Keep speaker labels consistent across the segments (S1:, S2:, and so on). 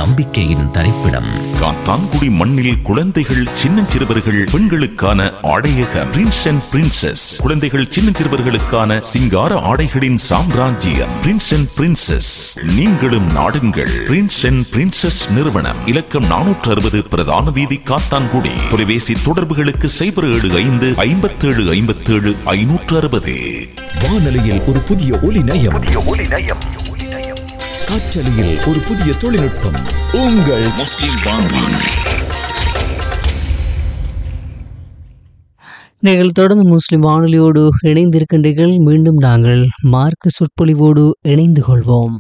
S1: நம்பிக்கையின் தரிப்பிடம்
S2: காத்தான்குடி மண்ணில் குழந்தைகள் சின்னஞ்சிறுவர்கள் பெண்களுக்கான ஆடையக பிரின்ஸ் அண்ட் பிரின்சஸ் குழந்தைகள் சின்னஞ்சிறுவர்களுக்கான சிங்கார ஆடைகளின் சாம்ராஜ்யம் பிரின்ஸ் அண்ட் பிரின்சஸ் நீங்களும் நாடுங்கள் பிரின்ஸ் அண்ட் பிரின்சஸ் நிறுவனம் இலக்கம் நானூற்று அறுபது பிரதான வீதி காத்தான்குடி தொலைபேசி தொடர்புகளுக்கு சைபர் ஏழு ஐந்து ஐம்பத்தேழு ஐம்பத்தேழு ஐநூற்று அறுபது
S3: வானொலியில் ஒரு புதிய ஒலி நயம் காற்றலையில் ஒரு புதிய தொழில்நுட்பம் உங்கள்
S2: முஸ்லிம் வானொலி
S4: நீங்கள் தொடர்ந்து முஸ்லிம் வானொலியோடு இணைந்திருக்கின்றீர்கள் மீண்டும் நாங்கள் மார்க்க சொற்பொழிவோடு இணைந்து கொள்வோம்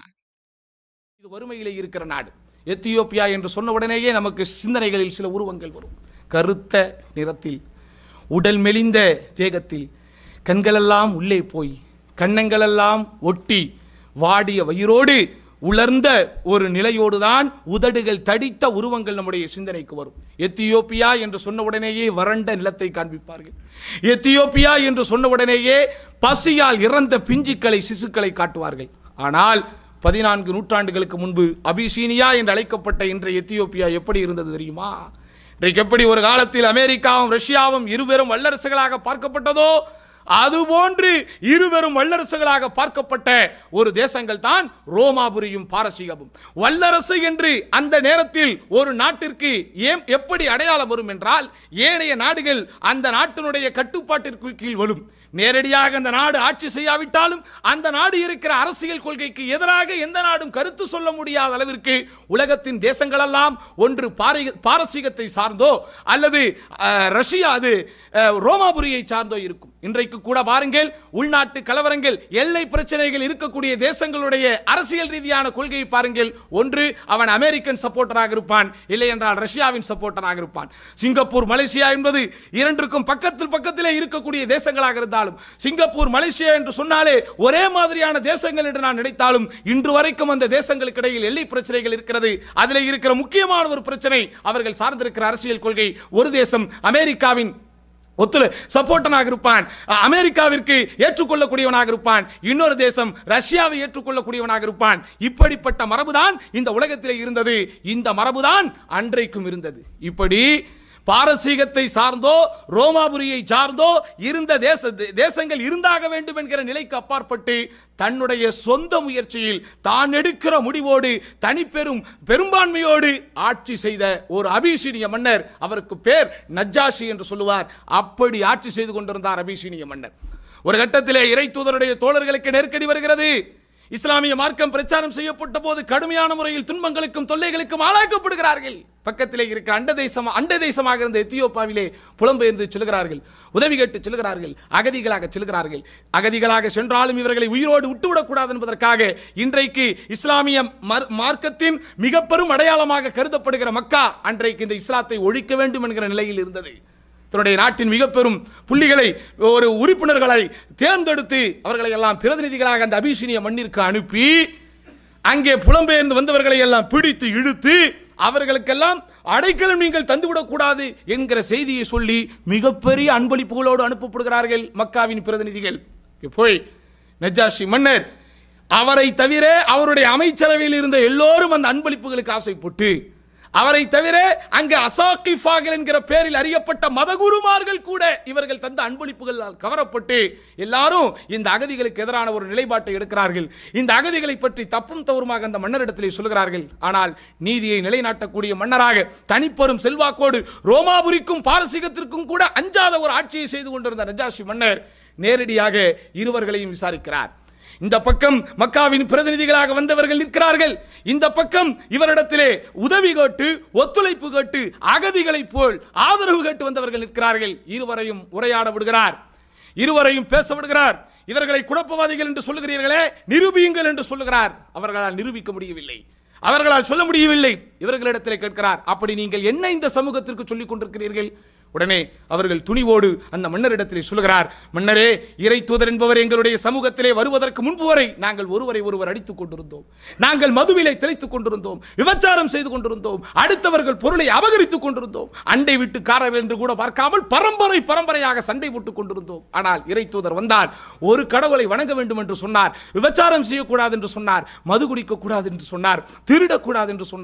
S5: இது வறுமையிலே இருக்கிற நாடு எத்தியோப்பியா என்று சொன்ன உடனேயே நமக்கு சிந்தனைகளில் சில உருவங்கள் வரும் கருத்த நிறத்தில் உடல் மெலிந்த தேகத்தில் கண்களெல்லாம் உள்ளே போய் கன்னங்களெல்லாம் ஒட்டி வாடிய வயிறோடு உலர்ந்த ஒரு நிலையோடுதான் உதடுகள் தடித்த உருவங்கள் நம்முடைய சிந்தனைக்கு வரும் எத்தியோப்பியா என்று சொன்ன உடனேயே வறண்ட நிலத்தை காண்பிப்பார்கள் எத்தியோப்பியா என்று சொன்ன உடனேயே பசியால் இறந்த பிஞ்சுக்களை சிசுக்களை காட்டுவார்கள் ஆனால் பதினான்கு நூற்றாண்டுகளுக்கு முன்பு அபிசீனியா என்று அழைக்கப்பட்ட இன்றைய எத்தியோப்பியா எப்படி இருந்தது தெரியுமா இன்றைக்கு எப்படி ஒரு காலத்தில் அமெரிக்காவும் ரஷ்யாவும் இருவரும் வல்லரசுகளாக பார்க்கப்பட்டதோ அதுபோன்று இருவரும் வல்லரசுகளாக பார்க்கப்பட்ட ஒரு தேசங்கள் தான் ரோமாபுரியும் பாரசீகமும் வல்லரசு என்று அந்த நேரத்தில் ஒரு நாட்டிற்கு ஏன் எப்படி அடையாளம் வரும் என்றால் ஏனைய நாடுகள் அந்த நாட்டினுடைய கட்டுப்பாட்டிற்கு கீழ் வரும் நேரடியாக அந்த நாடு ஆட்சி செய்யாவிட்டாலும் அந்த நாடு இருக்கிற அரசியல் கொள்கைக்கு எதிராக எந்த நாடும் கருத்து சொல்ல முடியாத அளவிற்கு உலகத்தின் தேசங்களெல்லாம் ஒன்று பாரி- பாரசீகத்தை சார்ந்தோ அல்லது அஹ், ரஷ்யா அது அஹ், ரோமாபுரியை சார்ந்தோ இருக்கும் இன்றைக்கு கூட பாருங்கள் உள்நாட்டு கலவரங்கள் எல்லை பிரச்சனைகள் இருக்கக்கூடிய தேசங்களுடைய அரசியல் ரீதியான கொள்கையை பாருங்கள் ஒன்று அவன் அமெரிக்கன் சப்போர்ட்டராக இருப்பான் இல்லை என்றால் ரஷ்யாவின் சப்போர்ட்டராக இருப்பான் சிங்கப்பூர் மலேசியா என்பது இரண்டுக்கும் பக்கத்தில் பக்கத்திலே இருக்கக்கூடிய தேசங்களாக இருந்தாலும் சிங்கப்பூர் மலேசியா என்று சொன்னாலே ஒரே மாதிரியான தேசங்கள் என்று நான் நினைத்தாலும் இன்று வரைக்கும் அந்த தேசங்களுக்கு இடையில் எல்லை பிரச்சனைகள் இருக்கிறது அதில் இருக்கிற முக்கியமான ஒரு பிரச்சனை அவர்கள் சார்ந்திருக்கிற அரசியல் கொள்கை ஒரு தேசம் அமெரிக்காவின் ஒத்துல சப்போர்ட்டனாக இருப்பான் அ- அமெரிக்காவிற்கு ஏற்றுக்கொள்ளக்கூடியவனாக இருப்பான் இன்னொரு தேசம் ரஷ்யாவை ஏற்றுக்கொள்ளக்கூடியவனாக இருப்பான் இப்படிப்பட்ட மரபுதான் இந்த உலகத்திலே இருந்தது இந்த மரபுதான் அன்றைக்கும் இருந்தது இப்படி பாரசீகத்தை சார்ந்தோ ரோமாபுரியை சார்ந்தோ இருந்த தேச தேசங்கள் இருந்தாக வேண்டும் என்கிற நிலைக்கு அப்பாற்பட்டு தன்னுடைய சொந்த முயற்சியில் தான் எடுக்கிற முடிவோடு தனிப்பெரும் பெரும்பான்மையோடு ஆட்சி செய்த ஒரு அபிசீனிய மன்னர் அவருக்கு பேர் நஜ்ஜாஷி என்று சொல்லுவார் அப்படி ஆட்சி செய்து கொண்டிருந்தார் அபிசீனிய மன்னர் ஒரு கட்டத்திலே இறை தூதருடைய தோழர்களுக்கு நெருக்கடி வருகிறது இஸ்லாமிய மார்க்கம் பிரச்சாரம் செய்யப்பட்ட போது கடுமையான முறையில் துன்பங்களுக்கும் தொல்லைகளுக்கும் ஆளாக்கப்படுகிறார்கள் பக்கத்திலே இருக்கிற அண்ட தேசம் அண்ட தேசமாக இருந்த எத்தியோப்பாவிலே புலம்பெயர்ந்து செல்கிறார்கள் உதவி கேட்டு செல்கிறார்கள் அகதிகளாக செல்கிறார்கள் அகதிகளாக சென்றாலும் இவர்களை உயிரோடு விட்டுவிடக்கூடாது என்பதற்காக இன்றைக்கு இஸ்லாமிய மர்- மார்க்கத்தின் மிக பெரும் அடையாளமாக கருதப்படுகிற மக்கா அன்றைக்கு இந்த இஸ்லாத்தை ஒழிக்க வேண்டும் என்கிற நிலையில் இருந்தது தன்னுடைய நாட்டின் மிக பெரும் புள்ளிகளை ஒரு உறுப்பினர்களை தேர்ந்தெடுத்து அவர்களை எல்லாம் பிரதிநிதிகளாக அந்த அபிசீனிய மண்ணிற்கு அனுப்பி அங்கே புலம்பெயர்ந்து வந்தவர்களை எல்லாம் பிடித்து இழுத்து அவர்களுக்கெல்லாம் அடைக்கலம் நீங்கள் தந்துவிடக் கூடாது என்கிற செய்தியை சொல்லி மிகப்பெரிய அன்பளிப்புகளோடு அனுப்பப்படுகிறார்கள் மக்காவின் பிரதிநிதிகள் இங்கே போய் நஜாஷி மன்னர் அவரை தவிர அவருடைய அமைச்சரவையில் இருந்த எல்லோரும் அந்த அன்பளிப்புகளுக்கு ஆசைப்பட்டு அவரை தவிர அங்கு அசாக்கிஃபாகர் என்கிற பெயரில் அறியப்பட்ட மதகுருமார்கள் கூட இவர்கள் தந்த அன்பளிப்புகளால் கவரப்பட்டு எல்லாரும் இந்த அகதிகளுக்கு எதிரான ஒரு நிலைப்பாட்டை எடுக்கிறார்கள் இந்த அகதிகளை பற்றி தப்பும் தவறுமாக அந்த மன்னரிடத்திலே சொல்கிறார்கள் ஆனால் நீதியை நிலைநாட்டக்கூடிய மன்னராக தனிப்பெரும் செல்வாக்கோடு ரோமாபுரிக்கும் பாரசீகத்திற்கும் கூட அஞ்சாத ஒரு ஆட்சியை செய்து கொண்டிருந்த நஜாஷி மன்னர் நேரடியாக இருவர்களையும் விசாரிக்கிறார் இந்த பக்கம் மக்காவின் பிரதிநிதிகளாக வந்தவர்கள் நிற்கிறார்கள் இந்த பக்கம் இவரிடத்திலே உதவி கேட்டு ஒத்துழைப்பு கேட்டு அகதிகளைப் போல் ஆதரவு கேட்டு வந்தவர்கள் நிற்கிறார்கள் இருவரையும் உரையாட விடுகிறார் இருவரையும் பேச விடுகிறார் இவர்களை குழப்பவாதிகள் என்று சொல்லுகிறீர்களே நிரூபியுங்கள் என்று சொல்லுகிறார் அவர்களால் நிரூபிக்க முடியவில்லை அவர்களால் சொல்ல முடியவில்லை இவர்களிடத்திலே கேட்கிறார் அப்படி நீங்கள் என்ன இந்த சமூகத்திற்கு சொல்லிக் கொண்டிருக்கிறீர்கள் உடனே அவர்கள் துணிவோடு அந்த மன்னரிடத்திலே சொல்லுகிறார் மன்னரே இறை தூதர் என்பவர் எங்களுடைய சமூகத்திலே வருவதற்கு முன்பு வரை நாங்கள் ஒருவரை ஒருவர் அடித்துக் கொண்டிருந்தோம் நாங்கள் மதுவிலை திளைத்துக் கொண்டிருந்தோம் விபச்சாரம் செய்து கொண்டிருந்தோம் அடுத்தவர்கள் பொருளை அபகரித்துக் கொண்டிருந்தோம் அண்டை விட்டு காரர் என்று கூட பார்க்காமல் பரம்பரை பரம்பரையாக சண்டை போட்டுக் கொண்டிருந்தோம் ஆனால் இறை தூதர் வந்தார் ஒரு கடவுளை வணங்க வேண்டும் என்று சொன்னார் விபச்சாரம் செய்யக்கூடாது என்று சொன்னார் மது குடிக்க கூடாது என்று சொன்னார் திருடக்கூடாது என்று சொன்னார்